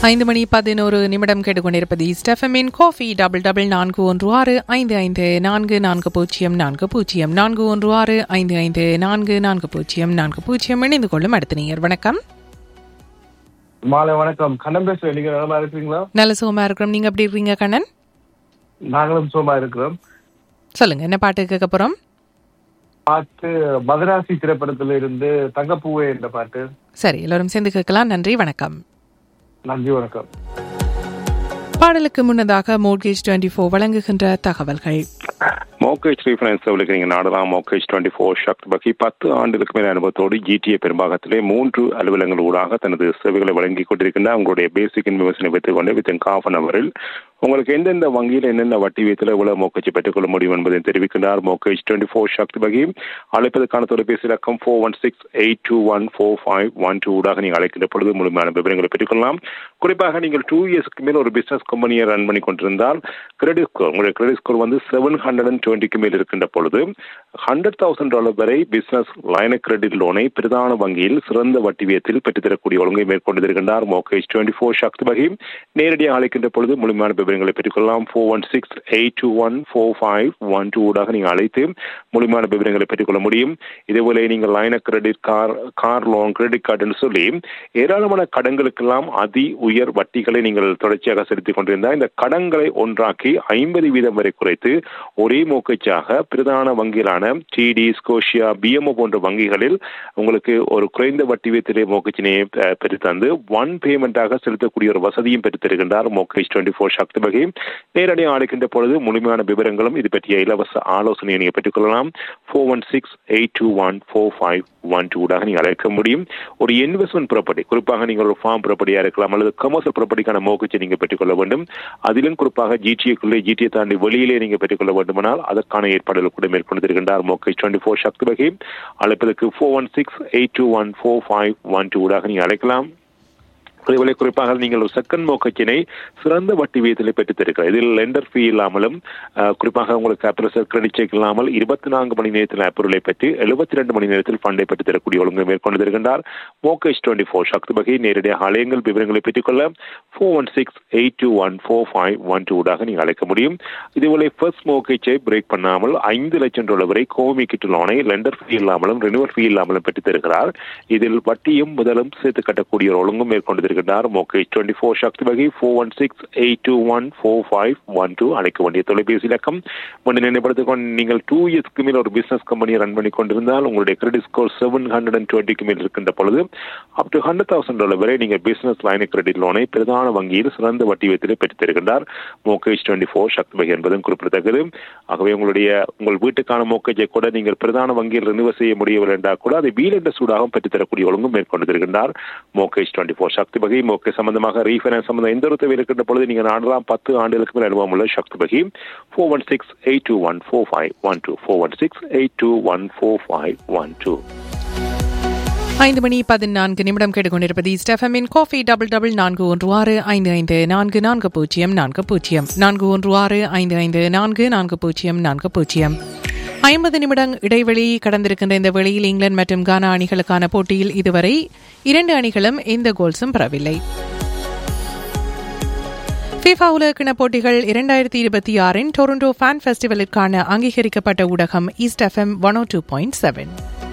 ஐந்து மணி பதினோரு நிமிடம் கேட்டுக்கொண்டிருப்பது ஸ்டெஃபமின் காஃபி டபுள் டபுள் நான்கு ஒன்று ஆறு ஐந்து ஐந்து நான்கு நான்கு பூஜ்ஜியம் நான்கு பூஜ்ஜியம் நான்கு ஒன்று ஆறு ஐந்து ஐந்து நான்கு நான்கு பூஜ்ஜியம் நான்கு பூஜ்ஜியம் இணைந்து கொள்ளும் அடுத்த நேயர் வணக்கம் மாலை வணக்கம் கண்ணன் பேசுறேன் நீங்க நல்லா இருக்கீங்களா நல்ல சுகமா இருக்கிறோம் நீங்க எப்படி இருக்கீங்க கண்ணன் நாங்களும் சுகமா இருக்கிறோம் சொல்லுங்க என்ன பாட்டு கேட்க போறோம் பாட்டு மதராசி திரைப்படத்துல இருந்து தங்கப்பூவே என்ற பாட்டு சரி எல்லோரும் சேர்ந்து கேட்கலாம் நன்றி வணக்கம் நன்றி வணக்கம் பாடலுக்கு முன்னதாக மோர்கேஜ் டுவெண்ட்டி ஃபோர் வழங்குகின்ற தகவல்கள் மோகேஜ் ரீஃபைனான்ஸ் நீங்கள் நாடலாம் மோகேஜ் டுவெண்ட்டி ஃபோர் ஷக்ட் பகி பத்து ஆண்டுகளுக்கு மேல் அனுபவத்தோடு ஜிடிஏ பெரும்பாகத்திலே மூன்று அலுவலகங்கள் ஊடாக தனது சேவைகளை வழங்கிக் கொண்டிருக்கின்ற அவங்களுடைய பேசிக் இன்வெஸ்டினை பெற்றுக் கொண்டு வித்தின் காஃப் அன் அவரில் உங்களுக்கு எந்தெந்த வங்கியில் என்னென்ன வட்டி வீதத்தில் எவ்வளவு மோக்கேஜ் பெற்றுக்கொள்ள முடியும் என்பதை தெரிவிக்கின்றார் மோகேஜ் டுவெண்ட்டி ஃபோர் ஷக்ட் பகி அழைப்பதற்கான தொலைபேசி இலக்கம் four one six eight two one four five one two ஊடாக நீங்கள் அழைக்கின்ற பொழுது முழுமையான விவரங்களை பெற்றுக்கொள்ளலாம் குறிப்பாக நீங்கள் டூ இயர்ஸ்க்கு மேல் ஒரு பிசினஸ் கம்பெனியை ரன் பண்ணி கொண்டிருந்தால் கிரெடிட் ஸ்கோர் உங்களுடைய கிரெடிட் ஸ்கோர் வந்து செவன் ஹண்ட்ரட் அண்ட் டுவெண்ட்டிக்கு மேல் இருக்கின்ற பொழுது ஹண்ட்ரட் தௌசண்ட் டாலர் வரை பிசினஸ் லைன கிரெடிட் லோனை பிரதான வங்கியில் சிறந்த வட்டி வியத்தில் பெற்றுத்தரக்கூடிய ஒழுங்கை மேற்கொண்டிருக்கின்றார் மோகேஜ் டுவெண்ட்டி ஃபோர் சக்தி வகை நேரடியாக அழைக்கின்ற பொழுது முழுமையான விவரங்களை பெற்றுக்கொள்ளலாம் four one six eight two one four five one two ஊடாக நீங்கள் அழைத்து முழுமையான விவரங்களை பெற்றுக்கொள்ள முடியும் இதேபோல நீங்கள் line credit car car loan credit கார்டுன்னு சொல்லி ஏராளமான கடன்களுக்கெல்லாம் அதி உயர் வட்டிகளை நீங்கள் தொடர்ச்சியாக செலுத்திக் கொண்டிருந்தால் இந்த கடன்களை ஒன்றாக்கி ஐம்பது வீதம் வரை குறைத்து ஒரே மோக்கச்சாக பிரதான வங்கிகளான டிடி ஸ்கோஷியா பிஎம்ஓ போன்ற வங்கிகளில் உங்களுக்கு ஒரு குறைந்த வட்டி வீதத்திலே மோக்கச்சினை பெற்றுத்தந்து ஒன் பேமெண்டாக செலுத்தக்கூடிய ஒரு வசதியும் பெற்று தருகின்றார் மோக்கேஜ் டுவெண்ட்டி ஃபோர் சக்தி வகை நேரடியாக அழைக்கின்ற பொழுது முழுமையான விவரங்களும் இது பற்றிய இலவச ஆலோசனையை நீங்கள் பெற்றுக்கொள்ளலாம் four one six eight two one four five one டூடாக நீங்கள் அழைக்க முடியும் ஒரு இன்வெஸ்ட்மெண்ட் ப்ராப்பர்ட்டி குறிப்பாக நீங்கள் ஒரு ஃபார்ம் ப்ராப்பர்ட்டியாக இருக்கலாம் அல்லது கமர்ஷியல் ப்ராப்பர்ட்டிக்கான மோக்கச்சை நீங்கள் பெற்றுக்கொள்ள வேண்டும் அதிலும் குறிப்பாக ஜிடிஏக்குள்ளே ஜிடிஏ தாண்டி வெளியிலே நீங்கள் பெற்றுக்கொள்ள வேண்டுமானால் அதற்கான ஏற்பாடுகள் கூட மேற்கொண்டிருக்கின்றார் மோக்கேஜ் டுவெண்ட்டி ஃபோர் சக்தி வகை அழைப்பதற்கு four one six eight two one four five one டூடாக நீங்கள் அழைக்கலாம் அதேபோல குறிப்பாக நீங்கள் ஒரு செகண்ட் மோக்கச்சினை சிறந்த வட்டி விகிதத்தில் பெற்றுத் தருகிறார் இதில் லெண்டர் ஃபீ இல்லாமலும் குறிப்பாக உங்களுக்கு அப்ரசர் கிரெடிட் செக் இல்லாமல் இருபத்தி நான்கு மணி நேரத்தில் அப்ரூவலை பெற்று எழுபத்தி ரெண்டு மணி நேரத்தில் ஃபண்டை பெற்றுத் தரக்கூடிய ஒழுங்கு மேற்கொண்டு தருகின்றார் மோகேஷ் டுவெண்ட்டி ஃபோர் சக்தி வகை நேரடியாக அலையங்கள் விவரங்களை பெற்றுக்கொள்ள four one six eight two one four five one டூடாக நீங்கள் அழைக்க முடியும் இதேபோல ஃபர்ஸ்ட் மோகேஜை பிரேக் பண்ணாமல் ஐந்து லட்சம் டாலர் வரை கோமி கிட்டு லோனை லெண்டர் ஃபீ இல்லாமலும் ரினுவல் ஃபீ இல்லாமலும் பெற்றுத் தருகிறார் இதில் வட்டியும் முதலும் சேர்த்து கட்டக்கூடிய ஒரு ஒழுங்கும் மேற்கொண்டு இருக்கின்றார் மோகேஜ் டுவெண்ட்டி ஃபோர் சக்தி வகை four one six eight two one four five one two அழைக்க வேண்டிய தொலைபேசி இலக்கம் ஒன்று நினைப்படுத்திக் கொண்டு நீங்கள் டூ இயர்ஸ்க்கு மேல் ஒரு பிசினஸ் கம்பெனியை ரன் பண்ணி கொண்டிருந்தால் உங்களுடைய credit score seven hundred and டுவெண்ட்டிக்கு மேல் இருக்கின்ற பொழுது up to hundred thousand dollar வரை நீங்கள் பிசினஸ் லைன் கிரெடிட் லோனை பிரதான வங்கியில் சிறந்த வட்டி வீதத்தில் பெற்றுத் தருகின்றார் மோகேஜ் டுவெண்ட்டி ஃபோர் சக்தி வகை என்பதும் குறிப்பிடத்தக்கது ஆகவே உங்களுடைய உங்கள் வீட்டுக்கான மோக்கேஜை கூட நீங்கள் பிரதான வங்கியில் ரினிவல் செய்ய முடியவில்லை என்றால் கூட அதை வீல் என்ற சூடாகவும் பெற்றுத்தரக்கூடிய ஒழுங்கும் மேற்கொண்டு தருகின்றார் மோகேஜ் டுவெண்ட்டி ஃபோர் சக்தி வகை மோகே சம்பந்தமாக ரீஃபைனான்ஸ் சம்பந்தம் எந்த ஒரு தேவை இருக்கின்ற பொழுது நீங்கள் நாடலாம் பத்து ஆண்டுகளுக்கு மேல் அனுபவம் உள்ள சக்தி வகை four one six eight two one four five one two four one six eight two one four five one two ஐந்து மணி பதினான்கு நிமிடம் கேட்டுக்கொண்டிருப்பது ஸ்டெஃபமின் காஃபி டபுள் டபுள் நான்கு ஒன்று ஆறு ஐந்து ஐந்து நான்கு நான்கு பூஜ்ஜியம் நான்கு பூஜ்ஜியம் நான்கு ஒன்று ஆறு ஐந்து ஐந்து நான்கு நான்கு பூஜ்ஜியம் நான்கு பூஜ்ஜியம் ஐம்பது நிமிடம் இடைவெளி கடந்திருக்கின்ற இந்த வேளையில் இங்கிலாந்து மற்றும் கானா அணிகளுக்கான போட்டியில் இதுவரை இரண்டு அணிகளும் எந்த கோல்ஸும் பெறவில்லை ஃபிஃபா உலகக்கிண போட்டிகள் இரண்டாயிரத்தி இருபத்தி ஆறின் டொரண்டோ ஃபேன் ஃபெஸ்டிவலிற்கான அங்கீகரிக்கப்பட்ட ஊடகம் East FM one O two point seven